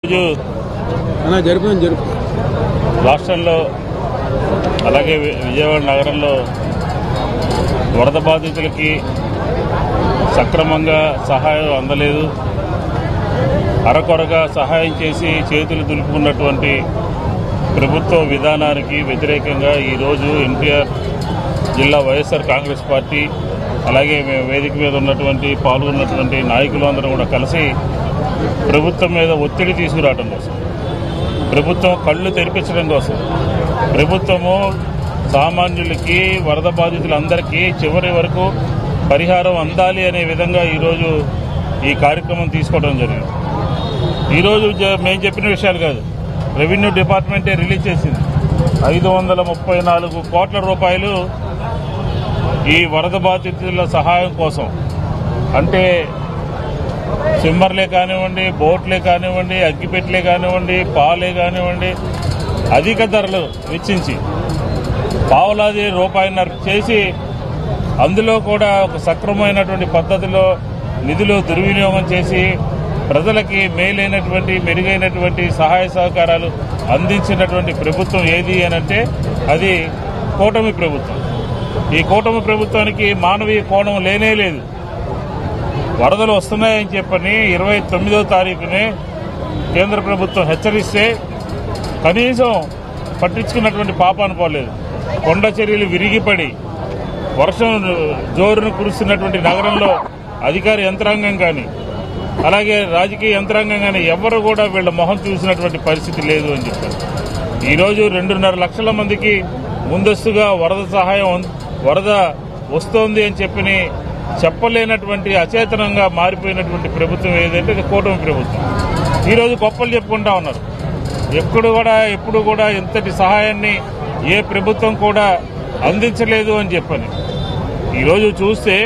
రోజు అన్న జరుపుదాం జరుపు రాష్ట్రంలో అలాగే వి- విజయవాడ నగరంలో వరద బాధితులకి సక్రమంగా సహాయం అందలేదు అరకొరగా సహాయం చేసి చేతులు దులుపుకున్నటువంటి ప్రభుత్వ విధానానికి వ్యతిరేకంగా ఈరోజు ఎన్టీఆర్ జిల్లా వైఎస్ఆర్ కాంగ్రెస్ పార్టీ అలాగే మేము వేదిక మీద ఉన్నటువంటి పాల్గొన్నటువంటి నాయకులందరూ కూడా కలిసి ప్రభుత్వం మీద ఒత్తిడి తీసుకురావడం కోసం ప్రభుత్వం కళ్ళు తెరిపించడం కోసం ప్రభుత్వము సామాన్యులకి వరద బాధితులందరికీ చివరి వరకు పరిహారం అందాలి అనే విధంగా ఈరోజు ఈ కార్యక్రమం తీసుకోవడం జరిగింది ఈరోజు జ- మేము చెప్పిన విషయాలు కాదు రెవెన్యూ డిపార్ట్మెంటే రిలీజ్ చేసింది ఐదు వందల ముప్పై నాలుగు కోట్ల రూపాయలు ఈ వరద బాధితుల సహాయం కోసం అంటే స్విమ్మర్లే కానివ్వండి బోట్లే కానివ్వండి అగ్గిపెట్లే కానివ్వండి పాలే కానివ్వండి అధిక ధరలు వెచ్చించి పావులాది రూపాయిన్నర చేసి అందులో కూడా ఒక సక్రమమైనటువంటి పద్ధతిలో నిధులు దుర్వినియోగం చేసి ప్రజలకి మేలైనటువంటి మెరుగైనటువంటి సహాయ సహకారాలు అందించినటువంటి ప్రభుత్వం ఏది అనంటే అది కూటమి ప్రభుత్వం ఈ కూటమి ప్రభుత్వానికి మానవీయ కోణం లేనే లేదు వరదలు వస్తున్నాయని చెప్పని ఇరవై తొమ్మిదో తారీఖునే కేంద్ర ప్రభుత్వం హెచ్చరిస్తే కనీసం పట్టించుకున్నటువంటి పాపాను పోలేదు కొండ చర్యలు విరిగిపడి వర్షం జోరును కురుస్తున్నటువంటి నగరంలో అధికార యంత్రాంగం కానీ అలాగే రాజకీయ యంత్రాంగం కానీ ఎవరు కూడా వీళ్ళ మొహం చూసినటువంటి పరిస్థితి లేదు అని చెప్పారు ఈరోజు రెండున్నర లక్షల మందికి ముందస్తుగా వరద సహాయం అంద- వరద వస్తోంది అని చెప్పని చెప్పలేనటువంటి అచేతనంగా మారిపోయినటువంటి ప్రభుత్వం ఏదంటే అది కూటమి ప్రభుత్వం ఈరోజు గొప్పలు చెప్పుకుంటా ఉన్నారు ఎప్పుడు కూడా ఎప్పుడు కూడా ఇంతటి సహాయాన్ని ఏ ప్రభుత్వం కూడా అందించలేదు అని చెప్పని ఈరోజు చూస్తే